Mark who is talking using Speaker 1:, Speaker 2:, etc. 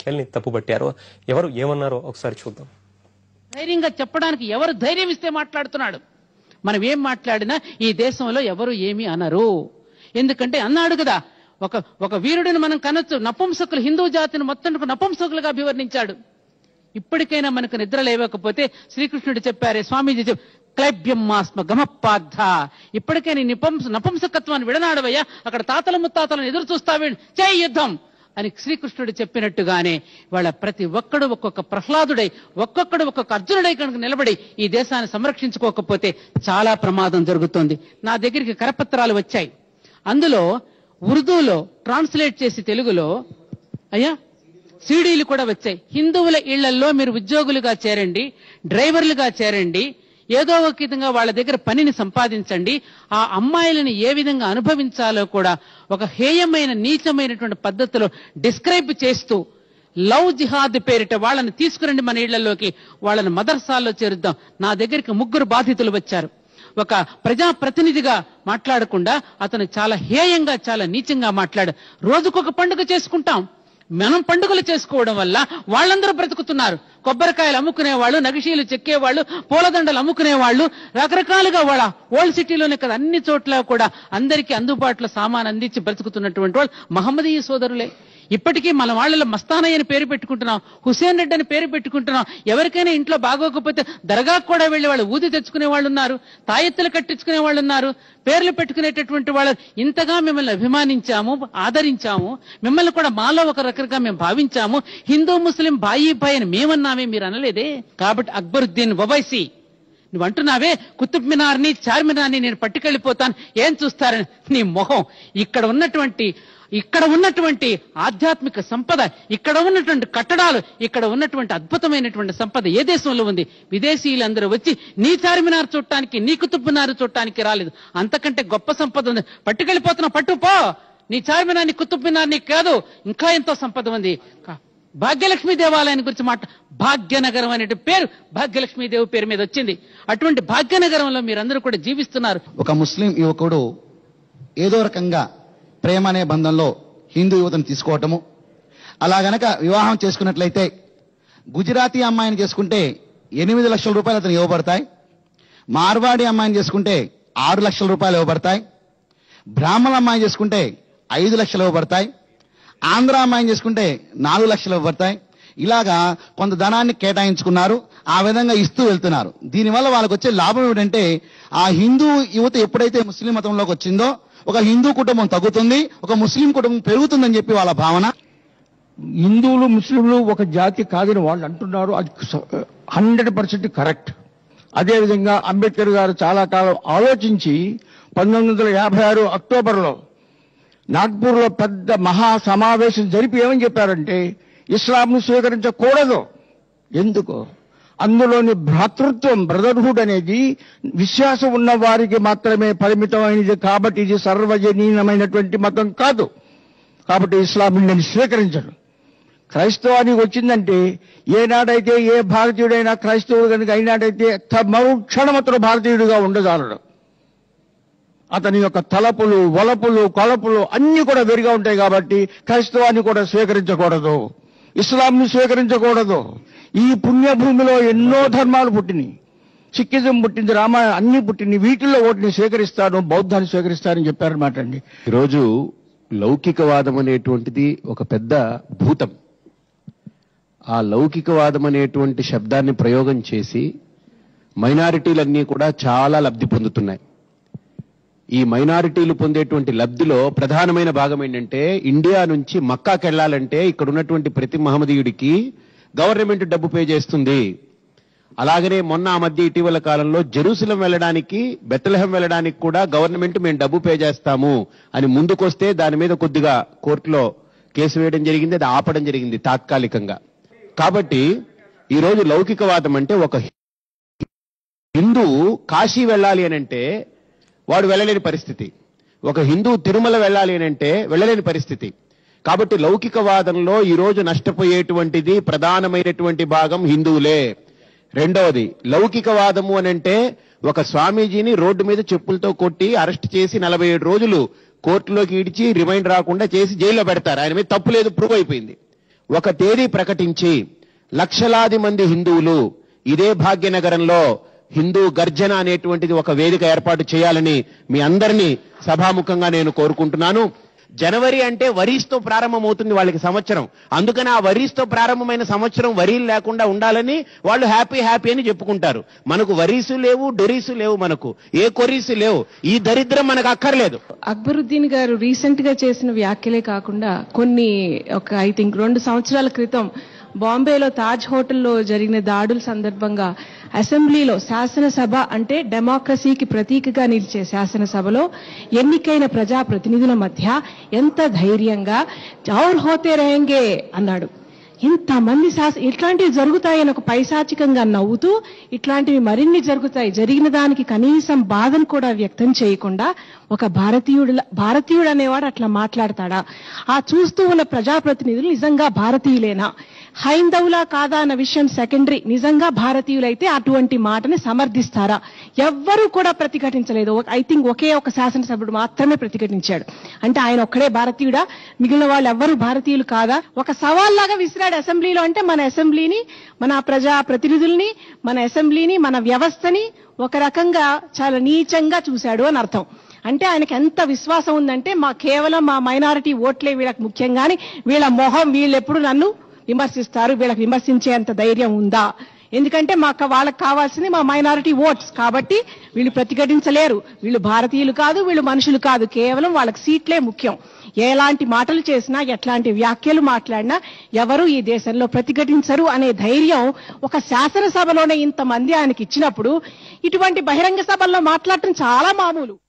Speaker 1: వ్యాఖ్యల్ని తప్పుపట్టారు ఎవరు ఏమన్నారో ఒకసారి చూద్దాం
Speaker 2: ధైర్యంగా చెప్పడానికి ఎవరు ధైర్యం ఇస్తే మాట్లాడుతున్నాడు మనం ఏం మాట్లాడినా ఈ దేశంలో ఎవరు ఏమి అనరు ఎందుకంటే అన్నాడు కదా ఒక ఒక వీరుడిని మనం కనొచ్చు నపుంసకులు హిందూ జాతిని మొత్తం నపుంసకులుగా అభివర్ణించాడు ఇప్పటికైనా మనకు నిద్ర లేవకపోతే శ్రీకృష్ణుడు చెప్పారే స్వామీజీ చెప్ క్లైబ్యం మాస్మ గమపార్థ ఇప్పటికైనా ఈ నిపంస నపుంసకత్వాన్ని విడనాడవయ్యా అక్కడ తాతల ముత్తాతలను ఎదురు చూస్తావే చేయి యుద్ధం అని శ్రీకృష్ణుడు చెప్పినట్టుగానే వాళ్ళ ప్రతి ఒక్కడు ఒక్కొక్క ప్రహ్లాదుడై ఒక్కొక్కడు ఒక్కొక్క అర్జునుడై కనుక నిలబడి ఈ దేశాన్ని సంరక్షించుకోకపోతే చాలా ప్రమాదం జరుగుతోంది నా దగ్గరికి కరపత్రాలు వచ్చాయి అందులో ఉర్దూలో ట్రాన్స్లేట్ చేసి తెలుగులో అయ్యా సీడీలు కూడా వచ్చాయి హిందువుల ఇళ్లలో మీరు ఉద్యోగులుగా చేరండి డ్రైవర్లుగా చేరండి ఏదో ఒక విధంగా వాళ్ళ దగ్గర పనిని సంపాదించండి ఆ అమ్మాయిలను ఏ విధంగా అనుభవించాలో కూడా ఒక హేయమైన నీచమైనటువంటి పద్ధతిలో డిస్క్రైబ్ చేస్తూ లవ్ జిహాద్ పేరిట వాళ్ళని తీసుకురండి మన ఇళ్లలోకి వాళ్ళని మదర్సాల్లో చేరుద్దాం నా దగ్గరికి ముగ్గురు బాధితులు వచ్చారు ఒక ప్రజా ప్రతినిధిగా మాట్లాడకుండా అతను చాలా హేయంగా చాలా నీచంగా మాట్లాడు రోజుకొక పండుగ చేసుకుంటాం మనం పండుగలు చేసుకోవడం వల్ల వాళ్ళందరూ బ్రతుకుతున్నారు కొబ్బరికాయలు అమ్ముకునేవాళ్ళు నగిషీలు చెక్కేవాళ్ళు పూలదండలు అమ్ముకునేవాళ్ళు రకరకాలుగా వాళ్ళ ఓల్డ్ సిటీలోనే కదా అన్ని చోట్ల కూడా అందరికీ అందుబాటులో సామాన్ అందించి బ్రతుకుతున్నటువంటి వాళ్ళు మహమ్మదీయ సోదరులే ఇప్పటికీ మన వాళ్ళలో మస్తానయ్య అని పేరు పెట్టుకుంటున్నాం హుసేన్ రెడ్డి అని పేరు పెట్టుకుంటున్నాం ఎవరికైనా ఇంట్లో బాగోకపోతే దర్గా కూడా వెళ్లి వాళ్ళు ఊది తెచ్చుకునే వాళ్ళు ఉన్నారు తాయెత్తులు కట్టించుకునే వాళ్ళు ఉన్నారు పేర్లు పెట్టుకునేటటువంటి వాళ్ళు ఇంతగా మిమ్మల్ని అభిమానించాము ఆదరించాము మిమ్మల్ని కూడా మాలో ఒక రకంగా మేము భావించాము హిందూ ముస్లిం బాయి బాయి అని మేమన్నామే మీరు అనలేదే కాబట్టి అక్బరుద్దీన్ ఒవైసీ నువ్వు అంటున్నావే కుతుబ్ మినార్ని చార్మినార్ని నేను పట్టుకెళ్ళిపోతాను ఏం చూస్తారని నీ మొహం ఇక్కడ ఉన్నటువంటి ఇక్కడ ఉన్నటువంటి ఆధ్యాత్మిక సంపద ఇక్కడ ఉన్నటువంటి కట్టడాలు ఇక్కడ ఉన్నటువంటి అద్భుతమైనటువంటి సంపద ఏ దేశంలో ఉంది విదేశీయులందరూ వచ్చి నీ చార్మినార్ చూడటానికి నీ కుతుబ్ మినార్ చూడటానికి రాలేదు అంతకంటే గొప్ప సంపద ఉంది పట్టుకెళ్ళిపోతున్నా పట్టుపో నీ చార్మినార్ నీ కుతుబ్ మినార్ నీకు కాదు ఇంకా ఎంతో సంపద ఉంది కా- భాగ్యలక్ష్మి దేవాలయం గురించి మాట భాగ్యనగరం అనే పేరు భాగ్యలక్ష్మి దేవి పేరు మీద వచ్చింది అటువంటి భాగ్యనగరంలో మీరందరూ కూడా జీవిస్తున్నారు
Speaker 3: ఒక ముస్లిం యువకుడు ఏదో రకంగా ప్రేమ అనే బంధంలో హిందూ యువతను తీసుకోవటము అలా గనక వివాహం చేసుకున్నట్లయితే గుజరాతీ అమ్మాయిని చేసుకుంటే ఎనిమిది లక్షల రూపాయలు అతను ఇవ్వబడతాయి మార్వాడి అమ్మాయిని చేసుకుంటే ఆరు లక్షల రూపాయలు ఇవ్వబడతాయి బ్రాహ్మణ అమ్మాయిని చేసుకుంటే ఐదు లక్షలు ఇవ్వబడతాయి ఆంధ్ర అమ్మాయిని చేసుకుంటే నాలుగు లక్షలు ఇవ్వబడతాయి ఇలాగా కొంత ధనాన్ని కేటాయించుకున్నారు ఆ విధంగా ఇస్తూ వెళ్తున్నారు దీనివల్ల వాళ్ళకి వచ్చే లాభం ఏమిటంటే ఆ హిందూ యువత ఎప్పుడైతే ముస్లిం మతంలోకి వచ్చిందో ఒక హిందూ కుటుంబం తగ్గుతుంది ఒక ముస్లిం కుటుంబం పెరుగుతుందని చెప్పి వాళ్ళ భావన
Speaker 4: హిందువులు ముస్లింలు ఒక జాతి కాదని వాళ్ళు అంటున్నారు అది హండ్రెడ్ పర్సెంట్ కరెక్ట్ అదేవిధంగా అంబేద్కర్ గారు చాలా కాలం ఆలోచించి పంతొమ్మిది వందల యాభై ఆరు అక్టోబర్లో నాగ్పూర్లో పెద్ద మహా సమావేశం జరిపి ఏమని చెప్పారంటే ఇస్లాంను స్వీకరించకూడదు ఎందుకు అందులోని భ్రాతృత్వం బ్రదర్హుడ్ అనేది విశ్వాసం ఉన్న వారికి మాత్రమే పరిమితమైనది కాబట్టి ఇది సర్వజనీయమైనటువంటి మతం కాదు కాబట్టి ఇస్లాం నేను స్వీకరించను క్రైస్తవానికి వచ్చిందంటే ఏనాడైతే ఏ భారతీయుడైనా క్రైస్తవుడు కనుక అయినాడైతే త- మరుక్షణం అతను భారతీయుడిగా ఉండజాలడు అతని యొక్క తలపులు వలపులు కొలపులు అన్ని కూడా వేరుగా ఉంటాయి కాబట్టి క్రైస్తవాన్ని కూడా స్వీకరించకూడదు ఇస్లాంని స్వీకరించకూడదు ఈ పుణ్యభూమిలో ఎన్నో ధర్మాలు పుట్టినాయి సిక్కిజం పుట్టింది రామాయణం అన్ని పుట్టింది వీటిల్లో ఒకటిని స్వీకరిస్తాను బౌద్ధాన్ని స్వీకరిస్తానని చెప్పారన్నమాట అండి
Speaker 5: ఈరోజు లౌకికవాదం అనేటువంటిది ఒక పెద్ద భూతం ఆ లౌకికవాదం అనేటువంటి శబ్దాన్ని ప్రయోగం చేసి మైనారిటీలన్నీ కూడా చాలా లబ్ధి పొందుతున్నాయి ఈ మైనారిటీలు పొందేటువంటి లబ్ధిలో ప్రధానమైన భాగం ఏంటంటే ఇండియా నుంచి మక్కాకి వెళ్ళాలంటే ఇక్కడ ఉన్నటువంటి ప్రతి మహమ్మదీయుడికి గవర్నమెంట్ డబ్బు పే చేస్తుంది అలాగనే మొన్న ఆ మధ్య ఇటీవల కాలంలో జెరూసలం వెళ్ళడానికి బెత్తలహం వెళ్ళడానికి కూడా గవర్నమెంట్ మేము డబ్బు పే చేస్తాము అని ముందుకొస్తే దాని మీద కొద్దిగా కోర్టులో కేసు వేయడం జరిగింది అది ఆపడం జరిగింది తాత్కాలికంగా కాబట్టి ఈ రోజు లౌకికవాదం అంటే ఒక హిందువు కాశీ వెళ్ళాలి అని అంటే వాడు వెళ్ళలేని పరిస్థితి ఒక హిందువు తిరుమల వెళ్ళాలి అని అంటే వెళ్ళలేని పరిస్థితి కాబట్టి లౌకికవాదంలో ఈ రోజు నష్టపోయేటువంటిది ప్రధానమైనటువంటి భాగం హిందువులే రెండవది లౌకికవాదము అని అంటే ఒక స్వామీజీని రోడ్డు మీద చెప్పులతో కొట్టి అరెస్ట్ చేసి నలభై ఏడు రోజులు కోర్టులోకి ఇడిచి రిమైండ్ రాకుండా చేసి జైల్లో పెడతారు ఆయన మీద తప్పు లేదు ప్రూవ్ అయిపోయింది ఒక తేదీ ప్రకటించి లక్షలాది మంది హిందువులు ఇదే భాగ్యనగరంలో హిందూ గర్జన అనేటువంటిది ఒక వేదిక ఏర్పాటు చేయాలని మీ అందరినీ సభాముఖంగా నేను కోరుకుంటున్నాను జనవరి అంటే వరీస్తో ప్రారంభమవుతుంది వాళ్ళకి సంవత్సరం అందుకని ఆ వరీస్తో ప్రారంభమైన సంవత్సరం వరీలు లేకుండా ఉండాలని వాళ్ళు హ్యాపీ హ్యాపీ అని చెప్పుకుంటారు మనకు వరీసు లేవు డొరీసు లేవు మనకు ఏ కొరీసు లేవు ఈ దరిద్రం మనకు అక్కర్లేదు
Speaker 6: అక్బరుద్దీన్ గారు రీసెంట్ గా చేసిన వ్యాఖ్యలే కాకుండా కొన్ని ఒక ఐ థింక్ రెండు సంవత్సరాల క్రితం బాంబేలో తాజ్ హోటల్లో జరిగిన దాడుల సందర్భంగా అసెంబ్లీలో శాసనసభ అంటే డెమోక్రసీకి ప్రతీకగా నిలిచే శాసనసభలో ఎన్నికైన ప్రజాప్రతినిధుల మధ్య ఎంత ధైర్యంగా ఔర్ హోతే రహెంగే అన్నాడు ఇంతమంది శాస ఇట్లాంటివి జరుగుతాయని ఒక పైశాచికంగా నవ్వుతూ ఇట్లాంటివి మరిన్ని జరుగుతాయి జరిగిన దానికి కనీసం బాధను కూడా వ్యక్తం చేయకుండా ఒక భారతీయుడు భారతీయుడు అనేవాడు అట్లా మాట్లాడతాడా ఆ చూస్తూ ఉన్న ప్రజాప్రతినిధులు నిజంగా భారతీయులేనా హైందవులా కాదా అన్న విషయం సెకండరీ నిజంగా భారతీయులైతే అటువంటి మాటని సమర్థిస్తారా ఎవ్వరూ కూడా ప్రతిఘటించలేదు ఐ థింక్ ఒకే ఒక శాసనసభ్యుడు మాత్రమే ప్రతిఘటించాడు అంటే ఆయన ఒక్కడే భారతీయుడా మిగిలిన వాళ్ళు ఎవ్వరూ భారతీయులు కాదా ఒక సవాల్లాగా విసిరాడు అసెంబ్లీలో అంటే మన అసెంబ్లీని మన ప్రజా ప్రతినిధుల్ని మన అసెంబ్లీని మన వ్యవస్థని ఒక రకంగా చాలా నీచంగా చూశాడు అని అర్థం అంటే ఆయనకి ఎంత విశ్వాసం ఉందంటే మా కేవలం మా మైనారిటీ ఓట్లే వీళ్ళకి ముఖ్యంగాని వీళ్ళ మొహం వీళ్ళెప్పుడు నన్ను విమర్శిస్తారు వీళ్ళకి విమర్శించేంత ధైర్యం ఉందా ఎందుకంటే మాకు వాళ్ళకి కావాల్సింది మా మైనారిటీ ఓట్స్ కాబట్టి వీళ్ళు ప్రతిఘటించలేరు వీళ్ళు భారతీయులు కాదు వీళ్ళు మనుషులు కాదు కేవలం వాళ్ళకి సీట్లే ముఖ్యం ఎలాంటి మాటలు చేసినా ఎట్లాంటి వ్యాఖ్యలు మాట్లాడినా ఎవరు ఈ దేశంలో ప్రతిఘటించరు అనే ధైర్యం ఒక శాసనసభలోనే ఇంతమంది ఆయనకి ఇచ్చినప్పుడు ఇటువంటి బహిరంగ సభల్లో మాట్లాడటం చాలా మామూలు